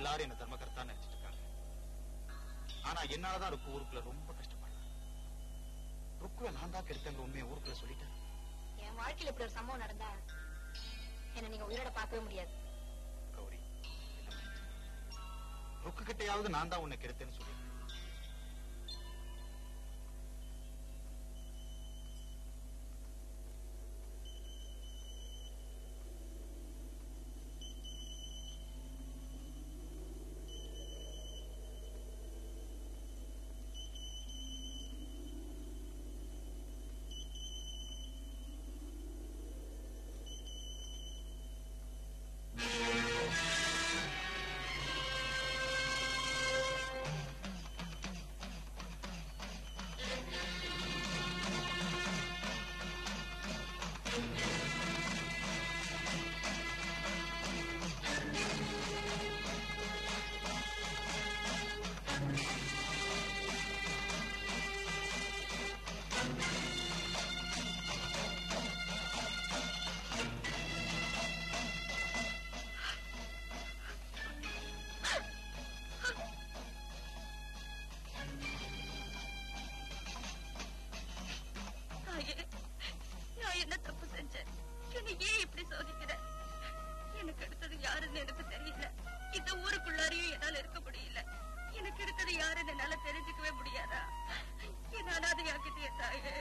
எல்லாரும் என்ன தர்மகர்த்தா நினைச்சிட்டு இருக்காங்க ஆனா என்னாலதான் ருக்கு ஊருக்குள்ள ரொம்ப கஷ்டப்படுறேன் ருக்குவை நான் தான் கெடுத்தங்க உண்மையை ஊருக்குள்ள சொல்லிட்டேன் என் வாழ்க்கையில இப்படி ஒரு சம்பவம் நடந்தா என்ன நீங்க உயிரோட பார்க்கவே முடியாது கௌரி என்ன மன்னிச்சிரு. ருக்கு கிட்டையாவது நான் தான் உன்னை கெடுத்தேன்னு சொல்லி தாயே நான் என்ன தப்பு செஞ்சேன் என்னை ஏன் இப்படி சோதிக்கிற எனக்கு அடுத்தது யாருன்னு எனக்கு தெரியல இந்த ஊருக்குள்ளாரையும் என்னால இருக்க முடியல எனக்கு அடுத்தது யாருன்னு என்னால தெரிஞ்சுக்கவே முடியாதா என்ன அனாதையாக்கிட்டே தாயே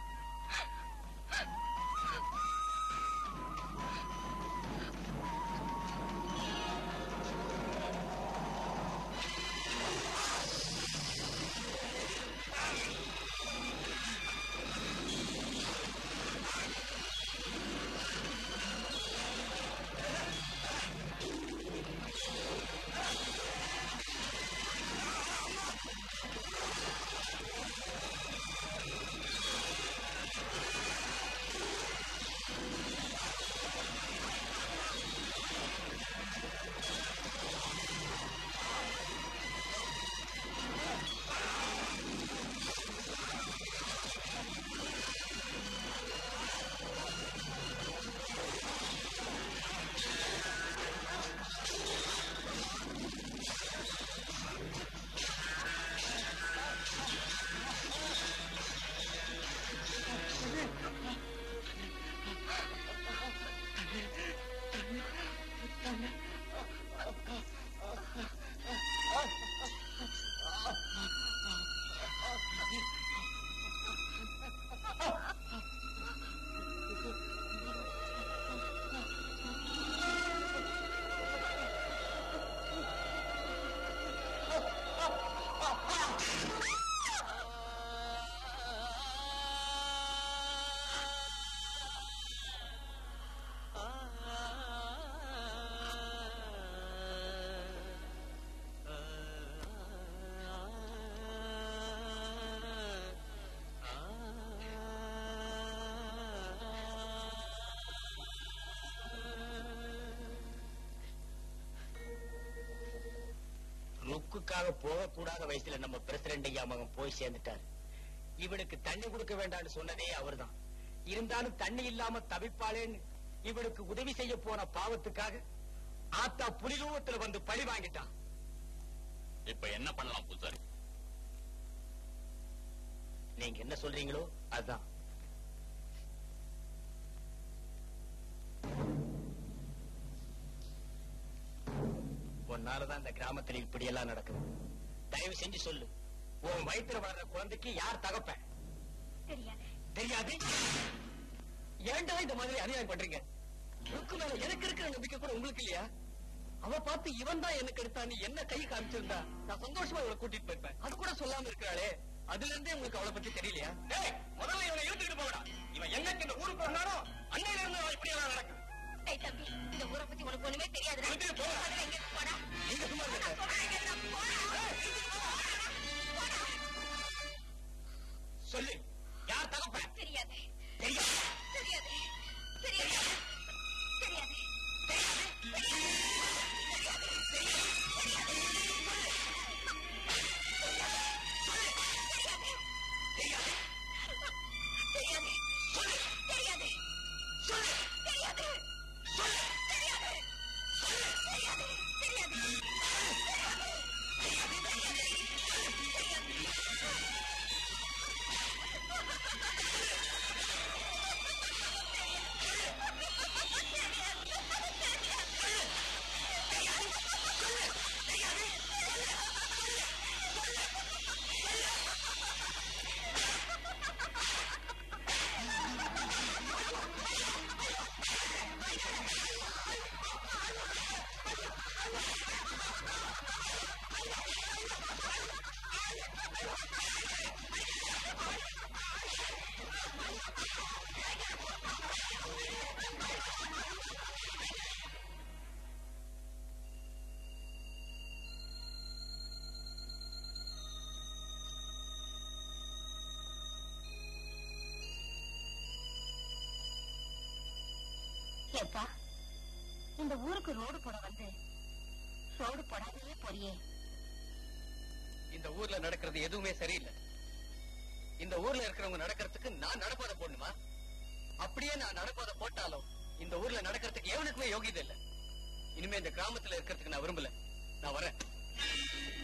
ருக்குக்காக போகக்கூடாத வயசுல நம்ம பிரசிடண்ட் ஐயா மகன் போய் சேர்ந்துட்டாரு இவனுக்கு தண்ணி கொடுக்க வேண்டாம்னு சொன்னதே அவர்தான் இருந்தாலும் தண்ணி இல்லாம தவிப்பாளேன்னு இவனுக்கு உதவி செய்ய போன பாவத்துக்காக ஆத்தா புலிரூபத்துல வந்து பழி வாங்கிட்டான் இப்ப என்ன பண்ணலாம் பூசாரி நீங்க என்ன சொல்றீங்களோ அதுதான் உன்னாலதான் இந்த கிராமத்துல இப்படி எல்லாம் நடக்குது தயவு செஞ்சு சொல்லு உன் வயித்துல வளர்ற குழந்தைக்கு யார் தகப்ப தெரியாது தெரியாது ஏன்டா இந்த மாதிரி அநியாயம் பண்றீங்க ருக்கு மேல எனக்கு இருக்கிற நம்பிக்கை கூட உங்களுக்கு இல்லையா அவ பார்த்து இவன் தான் எனக்கு எடுத்தான்னு என்ன கை காமிச்சிருந்தா நான் சந்தோஷமா இவளை கூட்டிட்டு போயிருப்பேன் அது கூட சொல்லாம இருக்கிறாளே அதுல இருந்தே உங்களுக்கு அவளை பத்தி தெரியலையா டேய், முதல்ல இவனை இழுத்துக்கிட்டு போகடா இவன் என்னைக்கு இந்த ஊருக்கு வந்தானோ அன்னையில இருந்து அவன் இப்படி எல்லாம் நடக்குது டேய் தம்பி இந்த ஊரை பத்தி உனக்கு ஒண்ணுமே தெரியாதுடா இழுத்துட்டு போடா. முதல்ல இங்கிருந்து போடா நீங்க சும்மா இருங்க நான் சொல்றேன், இங்கிருந்து போடா. போடா. சொல்லு யார் தகப்ப தெரியாது தெரியாது தெரியாது தெரியாது தெரியாது தெரியாது தெரியாது தெரியாது தெரியாது தெரியாது தெரியாது ஏப்பா இந்த ஊருக்கு ரோடு போட வந்து ரோடு போடாதே போறியே இந்த ஊர்ல நடக்கிறது எதுவுமே சரியில்லை இந்த ஊர்ல இருக்கிறவங்க நடக்கிறதுக்கு நான் நடப்பாத போடணுமா அப்படியே நான் நடப்பாத போட்டாலும் இந்த ஊர்ல நடக்கிறதுக்கு எவனுக்குமே யோகியதை இல்லை இனிமே இந்த கிராமத்துல இருக்கிறதுக்கு நான் விரும்பல நான் வரேன்